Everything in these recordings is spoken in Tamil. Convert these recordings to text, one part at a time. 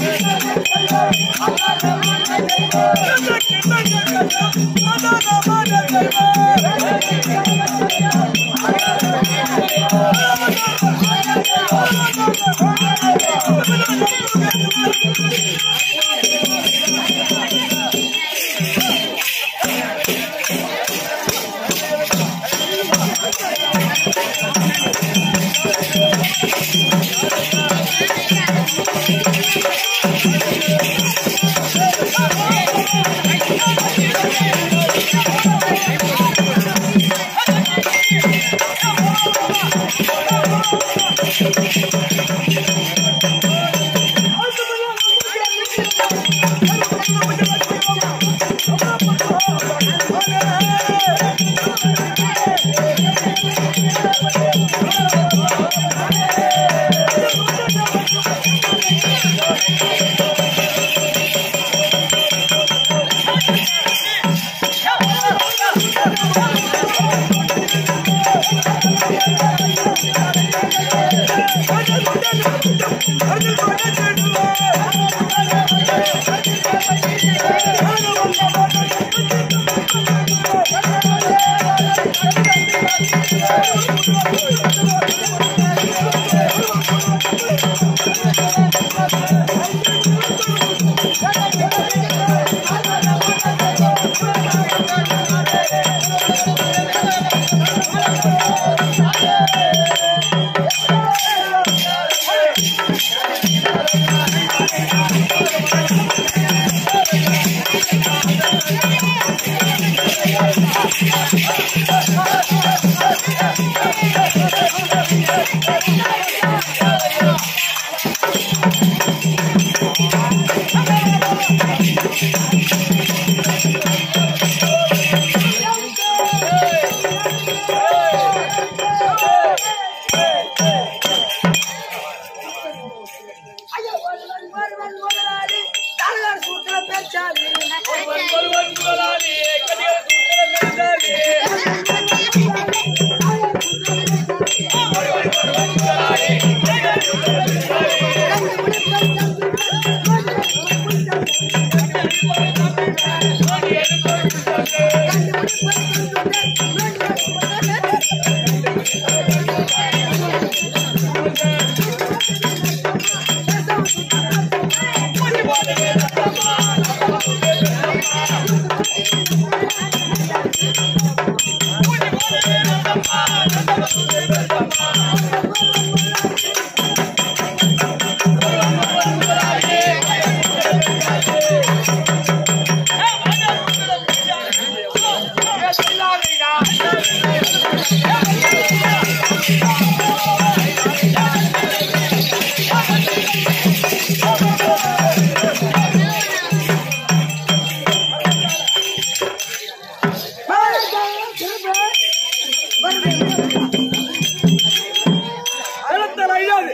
அழுத்தல் அழியாது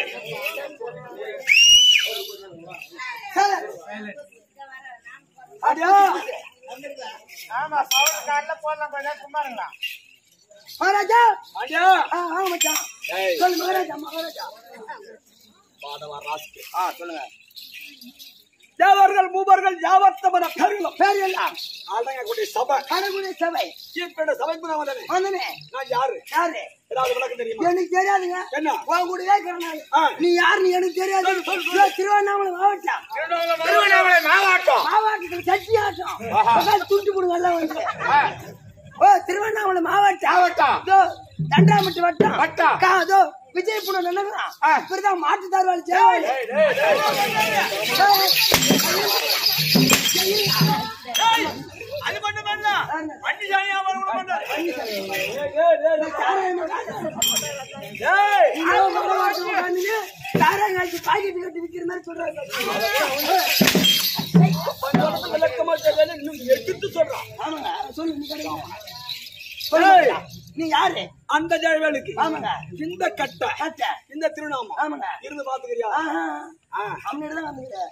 அடியா ஆமா பவர் கார்ல போடலாம் கொஞ்சம் சும்மா இருங்களா மகாராஜா அடியா ஆ ஆ மச்சான் ஏய் சொல்லு மகாராஜா மகாராஜா பாடவா ராஸ்கே ஆ சொல்லுங்க தேவர்கள் மூவர்கள் யாவத்தமன பேர்களும் பேர் எல்லாம் அடங்கக்கூடிய சபை கடவுளை சபை கீழ்பேண்ட சபைக்கு நான் வந்தேன் வந்தனே நான் யாரு யாரு ஏதாவது விளக்கம் தெரியுமா எனக்கு தெரியாதுங்க என்ன? உன் கூடவே இருக்கிறனால ஆ. நீ யாருன்னு எனக்கு தெரியாது சொல்லு, சொல்லு, சொல்லு. இதோ திருவண்ணாமலை மாவட்டம் திருவண்ணாமலை மாவட்டம் மாவட்டத்துல சட்டி ஆட்டம் உட்கார்ந்து துண்டு போடுங்க எல்லாம் வந்து ஓ திருவண்ணாமலை மாவட்டம் மாவட்டம். இதோ தண்டாமட்டு வட்டம் வட்டம். கா, இதோ விஜயபுரம் நினைக்கிறான் இப்படிதான் மாட்டுத்தார்வாளி ஜெயவாளி அது மட்டும் இல்ல அண்ணி சாமி அவன் கூட பண்ணாரு ஏய் தாராங்காய்ச்சி பாக்கெட் கட்டி விக்கிற மாதிரி சொல்றாங்க விளக்கமா தெரியல இன்னும் எடுத்து சொல்றான் ஆமாங்க சொல்லு நீ கிடையாது ஏய், நீ யாரு அந்த ஜெயவேலுக்கு ஆமாங்க இந்த கட்டை கட்ட இந்த திருநாமம் ஆமாங்க இருந்து பாத்துக்கிறியா ஆஹா ஆ. அவனிடம் தான் வந்துக்கிறேன்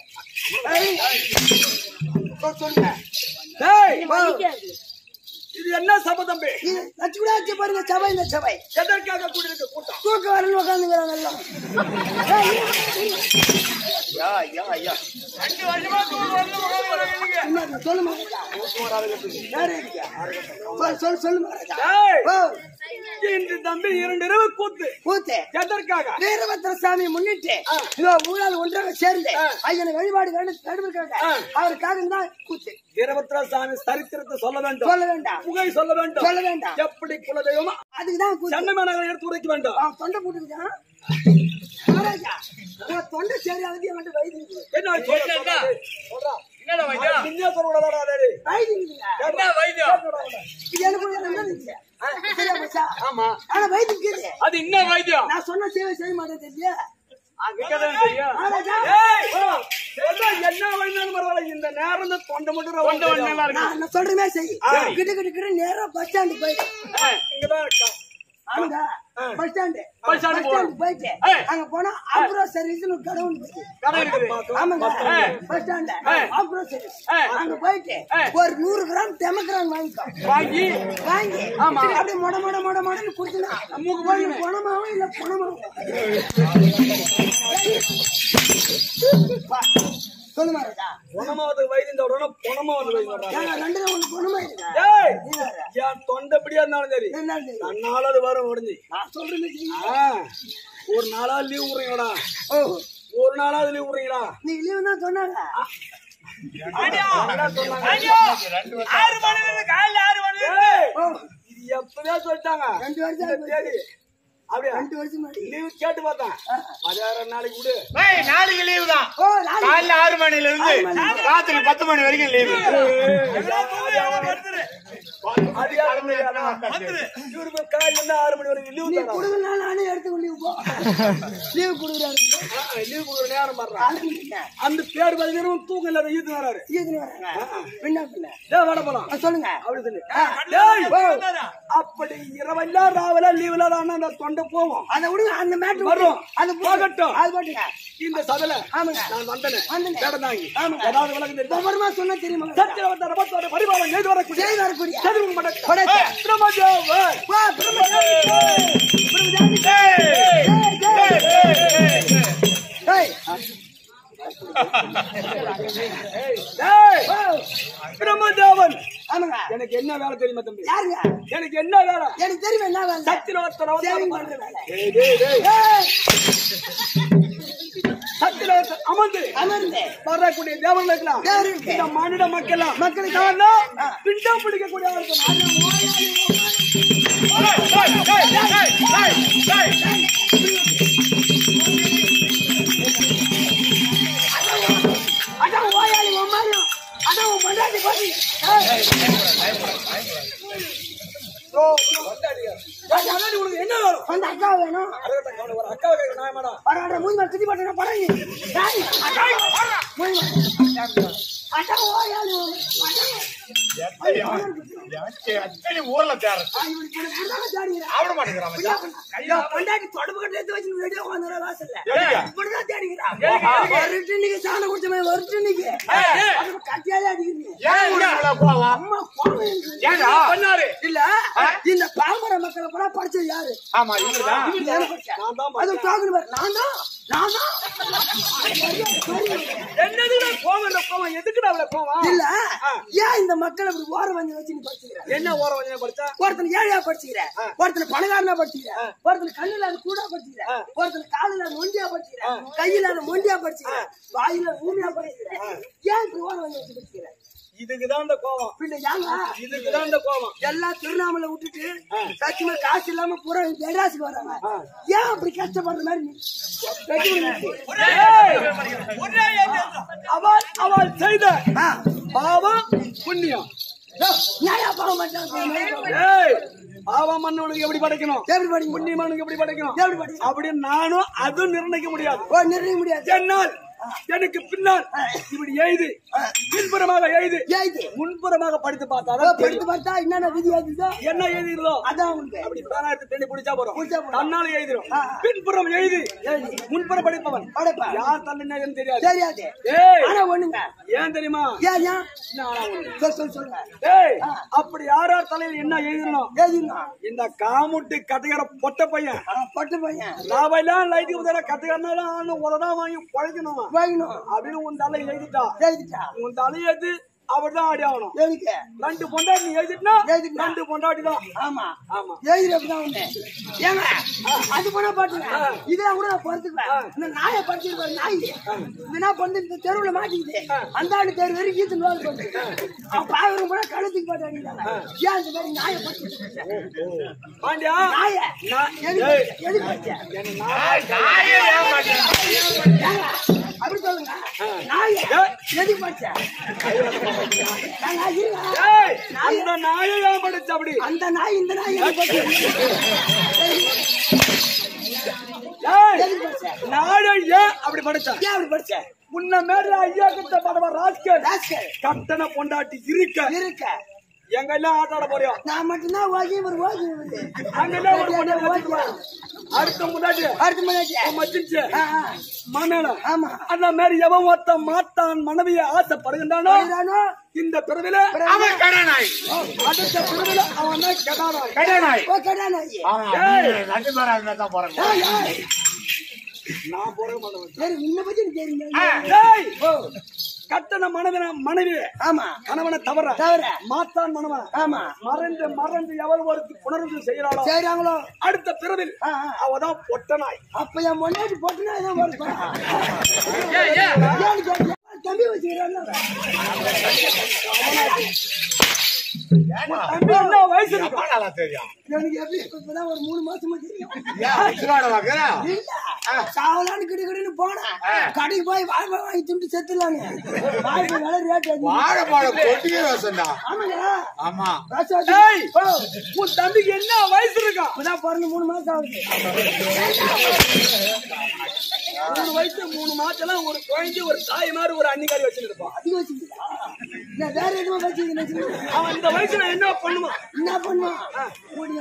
சொல்லுங்க ஏய், மதிக்காது. இது என்ன சபை தம்பி இது லட்சுமிடாச்சி பாருங்க சபை இந்த சபை எதற்காக கூடியிருக்க கூட்டம் தூக்க வரல உட்காந்துங்கிறாங்க எல்லாம் ஏய், இரு, இரு. ரெண்டு வருஷமா தூள் வந்து உட்கார்ந்து கிடக்குறீங்க. என்ன சொல்லு மகாராஜா யாரு இருக்கா? சொல் சொல் சொல்லு மகாராஜா ஏய், ஓ இன்று தம்பி இரண்டு இரவு கூத்து கூத்து எதற்காக வீரபத்திர சாமியை முன்னிட்டு இதோ ஊழல் ஒன்றாக சேர்ந்து ஐயனை வழிபாடு நடுவிருக்காங்க அவருக்காக தான் கூத்து வீரபத்ர சாமி சரித்திரத்தை சொல்ல வேண்டும் சொல்ல வேண்டாம் புகை சொல்ல வேண்டும் சொல்ல வேண்டாம் எப்படி குலதெய்வமோ அதுக்குதான் கூத்து சென்னை மாநகரம் எடுத்து உரைக்க வேண்டும் அவன் தொண்டை போட்டுக்கிட்டான் மகாராஜா உன் தொண்டை சரியாவது என்கிட்ட வைத்தியம் என்ன என்னடா? சொல்றா என்னடா வைத்தியம்? நின்னே சொல்லக்கூடாதா டேய் வைத்தியம் என்ன வைத்தியம்? இது எனக்கு ஒரு நல்லது இருந்துச்சு. ஆ, சரியா போச்சா? ஆமா ஆனா வைத்தியம் இருக்குது. அது என்ன வைத்தியம் நான் சொன்ன சேவை செய்ய மாட்டேன் தெரியுமா? அங்கதான் தெரியும் மகாராஜா, ஏய் சொல்றா, என்ன வழினாலும் பரவாயில்ல இந்த நேரம் தான் தொண்டை மட்டும் கொண்ட வண்டி நல்லா இருக்கு நான் நான் சொல்ற மாதிரி செய். கிட்ட கிட்ட கிட்ட நேரா பஸ் ஸ்டாண்டு போயிடு. இங்கதான் இருக்கா ஆமாங்க, bus stand. Bus bus stand stand போயிட்டு, ஏய். அங்க போனா ஆக்ரோ சர்வீஸ்னு ஒரு கடை ஒண்ணு இருக்கு. கடை இருக்குது ஆமாங்க, ஏய். Bus stand, agro service. ஏய். அங்க போயிட்டு, ஏய். ஒரு நூறு கிராம் தெமக்ரான் வாங்கிக்கோ வாங்கி வாங்கி ஆமா. அப்படியே மொட மொட மொட மொடன்னு குடுத்துனா மூக்கு போய் பணமாவும் இல்ல பணமாவும் சொல்லு மாட்டா குணமாவது வைத்தியம் சொல்றோம் பொணமாவது வைத்தியம் சொல்றாங்க ஏன்னா ரெண்டு ஒண்ணு பணமா இருக்கா ஏய் நீ வேற. என் தொண்டை எப்படியா இருந்தாலும் சரி என்ன இது? தன்னால அது வரும் முடிஞ்சு நான் சொல்றது செய். ஆ, ஒரு நாளா லீவ் விடுறீங்கடா ஓ ஒரு நாளாவது லீவ் விடுறீங்களா நீ லீவு தான் சொன்னாங்க ஐயா! ஐயா! ஆறு மணில இருந்து காலையில ஆறு மணில இருந்து ஏய், ஓ இது எப்பவே சொல்லிட்டாங்க ரெண்டு வருஷம் இந்த ஆகுது. தேதி அப்படியா ரெண்டு வருஷம் முன்னாடி லீவ் கேட்டு பார்த்தேன் பதினாறு நாளைக்கு விடு ஏய், நாளைக்கு லீவு தான் ஓ நாளைக்கு காலைல ஆறு மணில இருந்து ராத்திரி பத்து மணி வரைக்கும் லீவு அது யாரு முடியாதா? இவருக்கு காலையில இருந்து ஆறு மணி வரைக்கும் லீவ் நீ தரான் கொடுக்கலனா நானே எடுத்து லீவு போ லீவு கொடுக்குறாரு லீவ் கொடுக்குற நேரம் பண்றான் அந்த பேர் பதினேரம் தூக்கம் இல்லாத ஈத்து வராரு சீக்கிரம் வராங்க பின்ன பின்ன ஏன் வட போலாம் ஆ, சொல்லுங்க அப்படி சொல்லு ஏய், ஓ, அப்படி இரவெல்லாம் ராவெல்லாம் லீவ் இல்லாத அண்ணா அந்த தொண்டை போவோம் அதை விடுங்க அந்த மேட்ரு வரும். அது போகட்டும். அது போட்டுங்க இந்த சபையில ஆமாங்க. நான் வந்தனே வந்தனே. வேடந்தாங்கி ஆமாங்க. ஏதாவது விளக்கம் தெரியுமா விவரமா சொன்னா தெரியுமா சத்தியவத்தார பத்தோட பரிபாலம் செய்து வரக்கூடிய செய்து வரக்கூடிய சதுரங்க மடக்கு. கொடைக்க. ஏய், பிரம்மதேவ. வா, பிரம்மச்சாரி. பிரம்மச்சாரி. ஏய், ஏய், பிரம்மதேவன் ஆமாங்க எனக்கு என்ன வேலை தெரியுமா தம்பி யாருங்க எனக்கு என்ன வேலை எனக்கு தெரியும் என்ன வேலை சத்திரவத்தர சரிங்க, பண்ற வேலை. டேய் டேய் டேய் ஏய், சத்திரவத்தர அமர்ந்து அமர்ந்து வரக்கூடிய தேவர்களுக்கெல்லாம் தேவர்களுக்கு. இந்த மானிட மக்கள் மக்களுக்கு காரணம் பிண்டம் பிடிக்கக்கூடிய ஆட்கள். அதான் ஓயாளி உன் மாதிரியும். அதான் உன் பொண்டாட்டி பாத்தி. ஏய், ஓ, வந்தாடியா. ஏய், அண்ணாடி, உனக்கு என்ன வேணும் அந்த அக்கா வேணும் அழகட்ட கவலை வர அக்காவை கேட்க நியாயமாடா பரவாயில்ல மூஞ்சி மேல குத்தி போட்டா படகு ஏய், அக்கா, மூஞ்சி மேல. அதான் ஓயாளி உன் அதான். ஊர்ல தேர்ற ஆ, இவனுக்கு இவனுக்கு இப்படிதாங்க தேடிக்கிறேன். சாப்பிட மாட்டேங்கிறான் ஐயா, பொண்டாட்டி தொடப்பு கட்டு எடுத்து வச்சு வெளியே உட்காந்துற வாசல்ல. எதுக்கு? இப்படிதான் தேடிக்கிறான். எதுக்கு, எதுக்கு? வருட்டு இன்னைக்கு சாணம் குடிச்ச மாதிரி வருட்டு இன்னைக்கு. ஏய். அது கட்டியாலே அடிக்கிறீங்க. ஏன் இவ்வளவு கோவம் அம்மா கோவம் எனக்கு. ஏண்டா பண்ணாரு இல்ல இந்த பாமர மக்களை பூரா படிச்சது யாரு ஆமா இவருதான் இவரு தானே படிச்சா? நான் தான் அது டோக்கன் பாரு. நான் தான் நான் தான் என்னதுடா கோவம் இல்ல கோவம் எதுக்குடா அவளை கோவம் இல்ல ஏன் இந்த மக்களை இப்படி ஓரம் வந்து வச்சு நீ படிச்சுக்கிற என்ன ஓரம் வஞ்சனை படிச்சா ஒருத்தன் ஏழையா படிச்சுக்கிற ஒருத்தன் பணக்காரனா படிச்சுக்கிற ஒருத்தன் கண்ணுல அது கூட படிச்சுக்கிற ஒருத்தன் காலில அது மொண்டியா படிச்சுக்கிற கையில அது மொண்டியா படிச்சுக்கிற வாயில ஊமியா படிச்சுக்கிற ஏன் இப்படி ஓரம் வந்து வச்சு படிச்சுக்கிற இதுக்குதான் இந்த கோவம் பின்ன ஏங்க இதுக்குதான் இந்த கோவம் எல்லாம் திருவண்ணாமலை விட்டுட்டு சத்தியமா காசு இல்லாம பூரா மெட்ராஸுக்கு வராங்க ஏன் அப்படி கஷ்டப்படுற மாதிரி நீ கட்டி விடுங்க. அவள் அவள் செய்த ஆ. பாவம் புண்ணியம் நியாயா பாவம் மாட்டாங்க ஏய் பாவம் மன்னவனுக்கு எப்படி படைக்கணும் எப்படி படிக்க முடியும் புண்ணியமானுக்கு எப்படி படைக்கணும் எப்படி படிக்க அப்படின்னு நானும் அதுவும் நிர்ணயிக்க முடியாது ஓ நிர்ணய முடியாது என்னால் எனக்கு பின்னால் இப்படி எழுது பின்புறமாக எழுது ஏன் இது முன்புறமாக படித்து ஓ, பார்த்தாலும் படித்து தெரியும். பார்த்தா என்னென்ன விதி ஆகுதோ என்ன எழுதிருதோ அதான் உங்களுக்கு அப்படி பேனாயத்தை தேடி பிடிச்சா போறோம் பிடிச்சா போதும். தன்னால எழுதிரும் ஆ. பின்புறம் எழுதி முன்புறம் படிப்பவன் படைப்பேன். யார் தள்ளினேன்னு தெரியாது தெரியாது ஏய் ஆனா ஒண்ணுங்க ஏன் தெரியுமா ஏன் ஏன் என்ன ஆனா ஒண்ணு. சொல் சொல் சொல்லுங்க ஏய் அப்படி யார் யார் தலையில என்ன எழுதணும் எழுதிங்க இந்த காமுட்டு கட்டுகிற பொட்ட பையன் ஆனா, பட்டு பையன் லாபெல்லாம் லைட்டுக்கு உதற கட்டுக்கிறனாலும் உததான் வாங்கி பழைக்கணுமா வைக்கணும் அப்படின்னு உன் தலை எழுதிட்டா எழுதிட்டா உன் தலையது அவர்தான் ஆடி ஆகணும் எதுக்கு ரெண்டு பொண்டாட்டி நீ எழுதிட்டுனா எழுதிட்டா. ரெண்டு பொண்டாட்டி தான் ஆமா ஆமா எழுதிதான் உண்டு ஏங்க அது போனா பாட்டுங்க இதெல்லாம் கூட நான் பொறுத்துக்குவேன் இந்த நாயை படிச்சிருக்கேன் நாய் இது என்ன பண்ணுது இந்த தெருவுல மாட்டிக்குது அந்த ஆளு தெரு வரைக்கும் ஈத்து நோய் போட்டு அவன் பாக்குறவங்க கூட கழுத்துக்கு போட்டு அடிக்கிறாங்க ஏன் இந்த மாதிரி நாயை படிச்சிருக்கேன் பாண்டியா நாய நான் எதுக்கு ஏய், எதுக்கு படிச்சேன் நாயே ஏமாட்டேன். ஏங்க, அப்படி சொல்லுங்க நாய எதுக்கு படிச்சேன் ஏங்க, இருங்க. ஏய், அந்த நாயை ஏன் படிச்ச அப்படி அந்த நாய் இந்த நாய் எதுக்கு படிச்சேன் ஏய், எதுக்கு படிச்சேன் நாயை ஏன் அப்படி படிச்ச ஏன் அப்படி படிச்சேன் உன்ன மேல ஐயா கிட்ட படவ ராஸ்கல் ராஸ்கல். கட்டண பொண்டாட்டி இருக்க இருக்க எங்க எல்லாம் ஆட்டாட போறியா நான் மட்டும்தான் ஓகி ஒரு ஓகி அங்க எல்லாம் ஒரு பொண்டாட்டி வச்சுக்குவா. அடுத்த முன்னாடி அடுத்த மணிக்கு மச்சிச்சு ஆ, ஆ. மாமேல ஆமா அந்த மாதிரி எவன் ஒருத்த மாத்தான் மனைவியை ஆசைப்படுகின்றானோ அதுதானோ? இந்த பிறவில அவன் கடனாய் அடுத்த பிறவில அவன் தான் கெடானாய் கடனாய் ஓ, கடா நாய். ஆமா ஏய். நீ ரெண்டு பேரும் அதுல தான் போறாங்க ஏய், ஏய். நான் போற மாட்டேன் சரி, உன்னை பத்தி எனக்கு தெரியுமே. ஏய், கட்டண மனைவி மனைவி ஆமா கணவனை தவற தவிர மாத்தான் மனவன் ஆமா மறைந்து மறைந்து எவள் ஒரு புணர்ந்து செய்யறாளோ செய்றாங்களோ அடுத்த பிறவில் ஆ, ஆ. அவதான் பொட்டனாய் அப்ப என் முன்னாடி போட்டுனா இதான் வருஷம் ஏன்னு கேட்டியா? தம்பி வச்சுக்கிறான்ல தம்பி என்ன வயசு இருக்கு ரொம்ப நல்லா தெரியும் எனக்கு எப்படி இப்பதான் ஒரு மூணு மாசமா தெரியும் ஏன் உசுரோட வாக்குற? இல்ல சாவலான்னு கிடு கிடுன்னு போனேன் கடைக்கு போய் வாய்ப்பா வாங்கி துண்டு செத்துலான்னு வாய்ப்பு வேலை ரேட் அதிகம் வாழைப்பழம் கொட்டியே வசந்தா ஆமாங்க ஆமா ராசு வச்சு- ஏய், உன் தம்பிக்கு என்ன வயசு இருக்கா இப்பதான் பிறந்து மூணு மாசம் ஆகுது மூணு வயசு மூணு மாசம் ஒரு குழந்தை ஒரு தாய் மாதிரி ஒரு அன்னிக்காரி வச்சுருப்பான் அதிகம் வச்சுக்கிட்டா நான் வேற எதுவும் வச்சுக்கிறேன் அவன் இந்த வயசுல என்ன பண்ணுவான் என்ன பண்ணுவான் ஓடி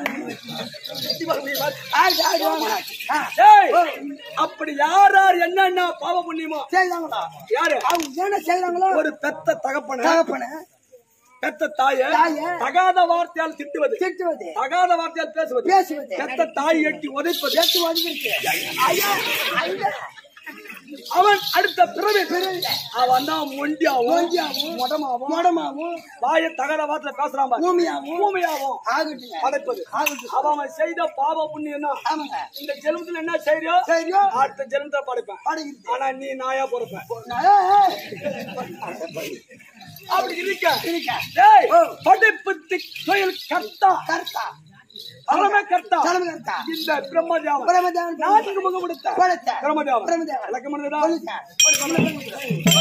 ஆடு ஆடு வாங்க ஆ ஏய், அப்படி யார் யார் என்னென்ன பாவ புண்ணியமோ செய்தாங்களா யாரு அவங்க என்ன செய்றாங்களோ ஒரு பெத்த தகப்பன தகப்பன பெத்த தாய தாய. தகாத வார்த்தையால் திட்டுவது திட்டுவது தகாத வார்த்தையால் பேசுவது பேசுவது பெத்த தாய் எட்டி உதைப்பது எட்டு ஒதுங்கிருக்கு ஐயா ஐயா அவன் அடுத்த பிறவி அவன் தான் மொண்டியாவும் மொண்டியாவும், மொடமாவும் மடமாவும் வாய தகாத வார்த்தை பேசுறான் பாரு. பூமியாவும் பூமியாவும் ஆகட்டுங்க படைப்பது ஆகட்டும் அவன் அவன் செய்த பாவ புண்ணியம் தான் ஆமாங்க இந்த ஜென்மத்துல என்ன செய்யறியோ சரியோ அடுத்த ஜென்மத்தை படைப்பேன் படைக்கிறது ஆனா நீ நாயா பொறுப்ப அப்படி இருக்க இருக்க ஏய், படைப்பு திக் தொழில் கர்த்தா கர்த்தா தலைமை கர்த்தா தலைமை கர்த்தா. இந்த பிரம்மதேவன் பிரம்மதேவன் நாட்டுக்கு முகம் கொடுத்த படைத்த பிரம்மதேவன் பிரம்மதேவன். விளக்கம் பண்ணுதா? சொல்லுங்க.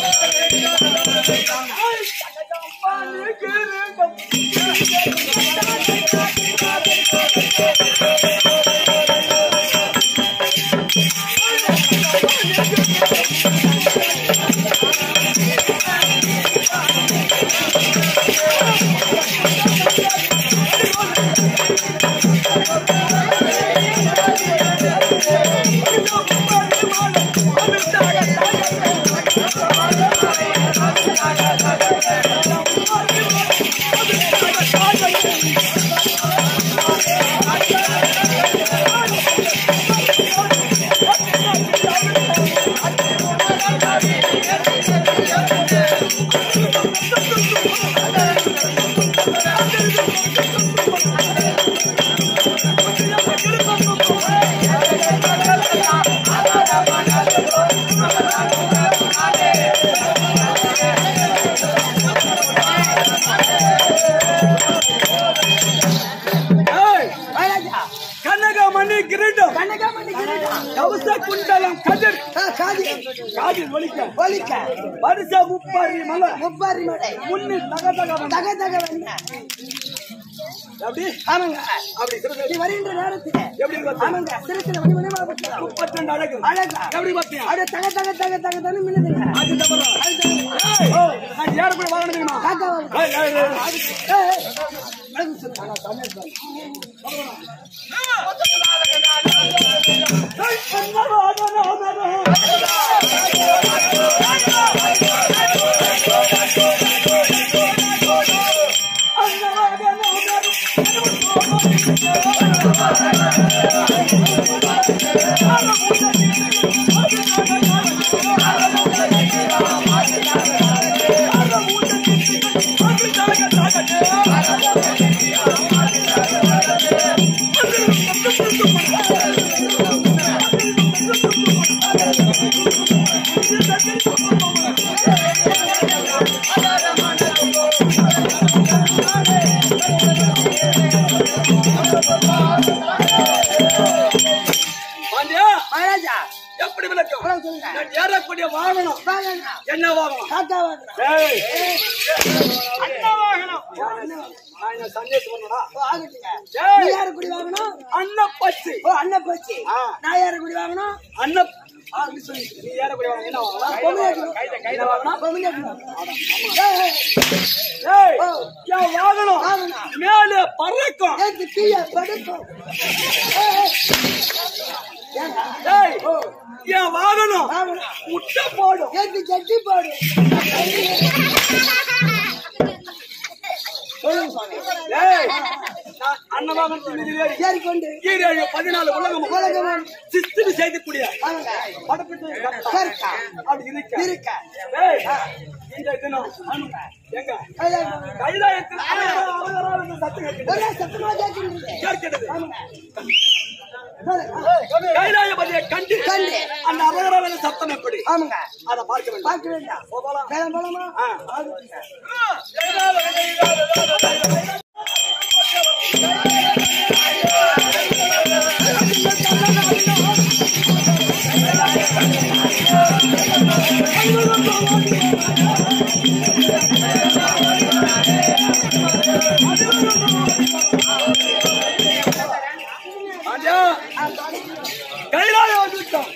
ஏய், ராஜா, கனகமணி கிரீடம் கனகாமணி கிரீடம். கவச குண்டலம் கதிர் ஆ, காதி காதில் ஒலிக்க ஒலிக்க வருஷ முப்பாரி மலை முப்பாரி மடை முன்னு தக தக வந்து. தக தக வண்ண அப்படி ஆமாங்க அப்படி நீ சிறுத்தை வருகின்ற நேரத்துல எப்படி பார்த்தா ஆமாங்க சிறுத்துல மணி மணிமா பட்டலாம் முப்பத்தி ரெண்டு அழகு அழகா எப்படி பார்த்தியா அப்படியே தக தக தக தக தகன்னு மின்னுதுங்க அது தவறா அது தவிர, ஏய், ஓ, நான் யாரு கூட வாங்கணும் தெரியுமா காக்கா வாங்க. ஏய், ஏய், ஏய். ஏய், ஏய், விலகு சொல்லு. ஆனா, தமிழ் சொல்லு. ஏய், அண்ணா, அண்ணா, அண்ணா, அண்ணா. அண்ணா, அண்ணா, அண்ணா. ஏய், என்ன வாகனம் காக்கா வாங்கணும் ஏய், அண்ணா வாகனம் நான் என்ன சந்தேகத்து பண்ணடா ஓ, ஆகட்டுங்க. ஏய். நீ யாரு குடி வாங்கணும் அண்ணன் பச்சை ஓ அண்ணன் போச்சு ஆ. நான் யாரு குடி வாங்கணும் அண்ணன் ஆ, நீ சொல்லு. நீ யார கூட வாங்க என்ன வாங்கலாம் பொம்மையாட்டி வாங்கணும் பொம்மையாட்டி வாங்கணும் ஏய், ஏய், ஏய் ஓ. என் வாகனம் வாங்கணும். மேல பறக்கும் ஏத்து தீய படுக்கும் ஏய், ஏய். ஏங்க? ஏய் ஓ, என் வாகனம் வாங்கணும். முட்டை போடும் ஏத்து ஜட்டி போடு சொல்லுங்க சுவாமி ஏய் நான் அண்ணன் வாகனத்தின் மீது ஏறி ஏறிக்கொண்டு ஈரேழு பதினாலு உலகம் உலகம் சிஸ்திரி செய்யக்கூடிய வாங்க படப்பிட்டு கரெக்டா அப்படி இருக்க இருக்க ஏய் இந்த தினம் எங்க கைலாயம் கைலாயத்தில் அவரால் சத்து கேட்கிறது ஒரே சத்தமா கேட்கிறது கேட்கிறது சொல்லுங்க. கைலாயபதியை கண்டு கண்டு. அந்த அபகராவின் சத்தம் எப்படி ஆமாங்க அதை பார்க்க வேண்டும் பார்க்க வேண்டாம் வேலை போலாமா ஆ. ஆகுங்க. ராஜா கைலாயம் வந்துட்டோம்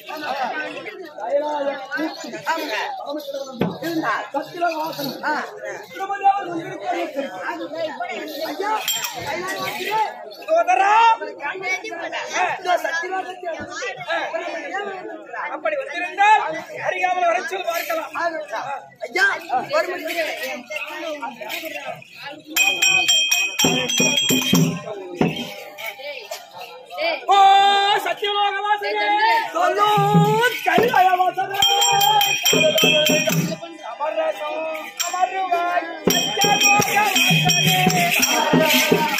ஆமாங்க இருந்தா சத்திர வாசனம் ஆ. திருமதியாவது வந்திருக்கிறது. ஐயா கைலாயம் வாசிலே. சகோதரா இதோ சத்தியவாதத்தை அப்படி வந்திருந்தால் அறியாமல் வர சொல்லி பார்க்கலாம் ஆகட்டும். ஐயா ஒரு மணிக்கு ஓ சத்தியலோக வாசனே சொல்லும் கைலாய வாசனே அமரசம் அமருவாய் சத்தியலோக வாசனே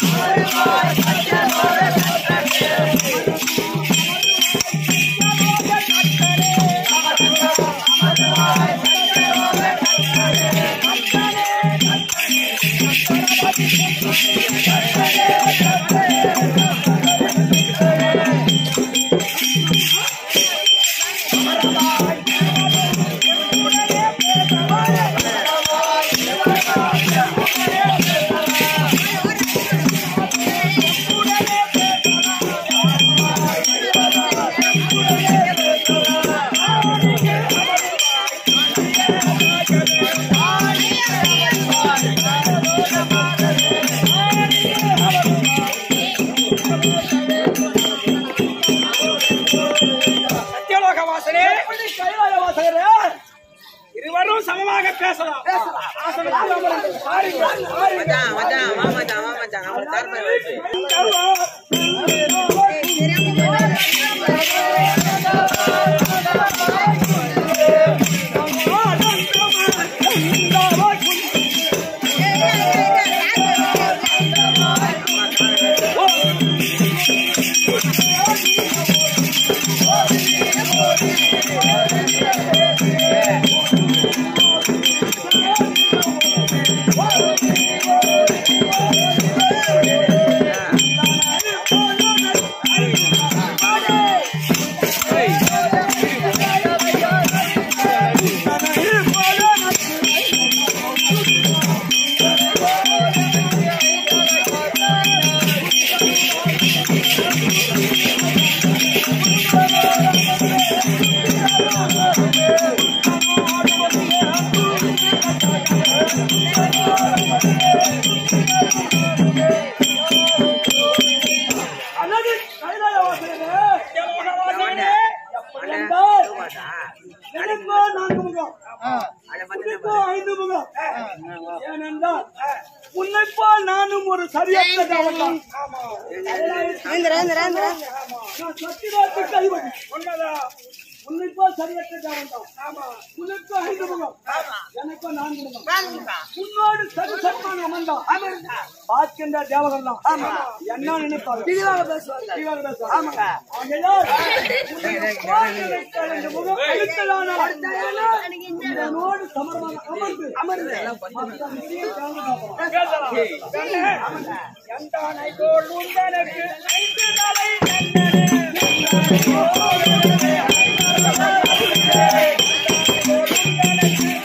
சத்தியலோக வாசனே கைலாய வாசகரே இருவரும் சமமாக பேசலாம் ஆசனத்தில் அமருங்கள். பாருங்கள், பாருங்கள். மச்சான் மச்சான் வா மச்சான் வா மச்சான் அவளை தரப்பேன் வச்சு அல்லது கைலாய வாசகரே சத்தியலோக வாசகரே எப்படி அண்ணா என்றால் மாட்டா எனக்கோ நான்கு முகம் உனக்கோ ஐந்து முகம் ஏனென்றால் உன்னைப்போல் நானும் ஒரு சரியற்ற தேவதான் நான் சத்தியவாக்கு கைவன் உண்மைதான் உன்னைப்போல் சரியற்ற தேவதான் ஆமா உனக்கோ ஐந்து முகம் எனக்கோ நான்கு முகம் உன்னோடு சரி சமமான அமர்ந்தான் பார்க்கின்ற தேவர்கள் தான் ஆமா என்ன நினைப்பார்கள் தெளிவாக பேசுவாங்க தெளிவாக பேசுவார்கள். ஆமாங்க. ஆகையால் உன்னை பார்க்க வைத்த இந்த முகம் அழுத்தலான இதனோடு சமரமாக அமர்ந்து அமர்ந்து மற்ற விஷயம் கலந்து பார்க்கலாம். எந்தானை போல் உந்தனக்கு ஐந்து தலை நன்னனே.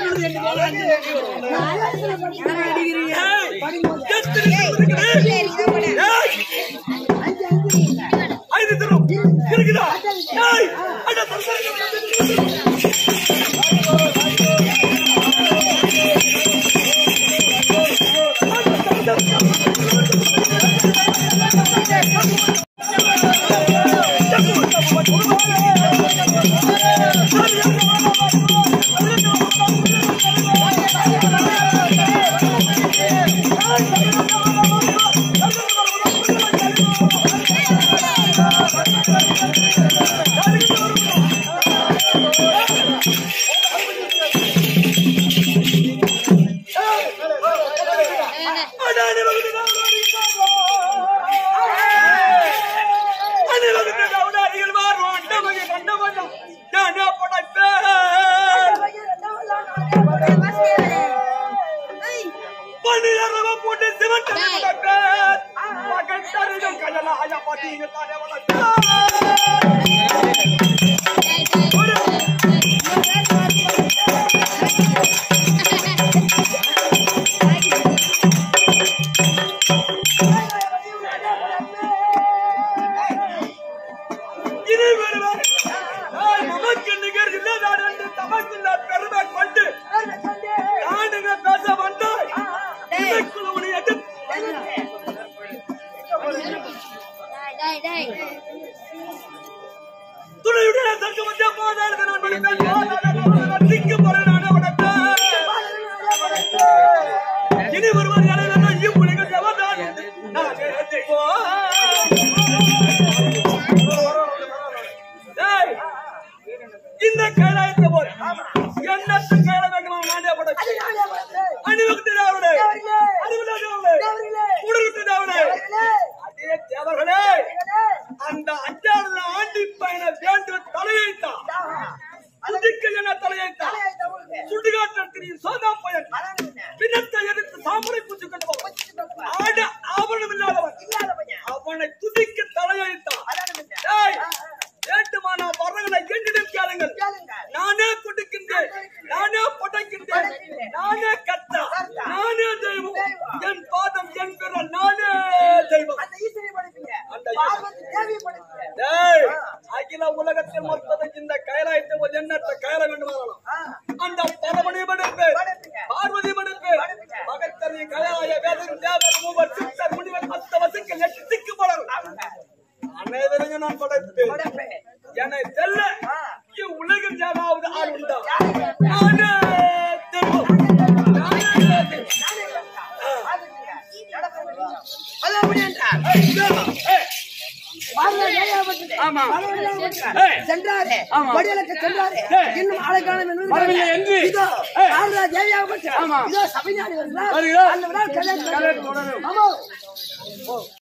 ஒண்ணு ரெண்டு மூணு அஞ்சு நாலாயிரத்துல படிக்கிறேன் அடிக்கிறீங்க படிக்கும்போது எத்தனை தரம் இருக்குது? ஏய், அஞ்சு அஞ்சு ஐந்து தரம் இருக்குதா ஏய், அட தரம் இனி வருவார் நமக்கு நிகர் இல்லதான் என்று தமக்கு நான் பெருமை கொண்டு நானுங்க பேச வந்தாய் இதற்குள்ள உன்னை எதிர்த்து துணையுடைய தர்க்க மத்திய பாதாளத்தை நான் படிப்பேன் பாதாளத்தை திக்கு போறேன் நான் அவனத்தை இனி வருவார் யாரும் இவ்வுலக தேவதான் நான் தெய்வம் ஏய், இந்த கைலாயத்தை போல் எண்ணற்ற கைல வேண்டுமா நானே படைச்சு அணிவகுத்து தேவனே அறிவுள்ள தேவனே உடலுக்கு தேவனே அதே தேவர்களே அந்த அஞ்சாவது ஆண்டி பயண வேண்டும் தலையைத்தான் அதுக்கு என்ன தலையைத்தான் சுடுகாட்டில் சோதா பயன் பின்னத்தை எடுத்து சாம்பலை பூச்சி கொண்டு போவான் ஆட ஆபரணம் இல்லாதவன் அவனை துதிக்க தலையைத்தான் ஏய், வேண்டுமா நான் வர்றவனை என்னிடம் கேளுங்கள் நானே கொடுக்கின்றேன் நானே படைக்கின்றேன் நானே கத்தா நானே தெய்வம் என் பாதம் என் விரல் நானே தெய்வம் அந்த ஏய், அகில உலகத்தில் மொத்தம் இந்த கைலாயத்தை ஒரு எண்ணற்ற கைல வேண்டுமானாலும் அந்த பரமணி மடுப்பு பார்வதி மடுப்பு மகத்தரி கலாய வேதன் தேவர் மூவர் சித்தர் முனிவர் மத்த வசுக்கள் எட்டு திக்கு பலரும் அனைவரையும் நான் படைப்பேன் என்னை செல்ல உலகில் ஏதாவது ஆள் உண்டா நானே தெய்வம். நானே தெய்வம். அது அப்படி என்றால் ஏய், பாரத ஏகாபத்திரே. ஆமா. பாரத ஏய். சென்றாரே ஆமா. வடிவலுக்கு சென்றாரே ஏய். இன்னும் ஆளுக்காலம் என்று வரவில்லை என்று. இதோ ஏய். பாரத தேவியாகப்பட்ட ஆமா. இதோ சபை நாடி வருகிறார் வருகிறார். அந்த விழா கல்யாணம் கல்யாணம் தொடரும். ஆமா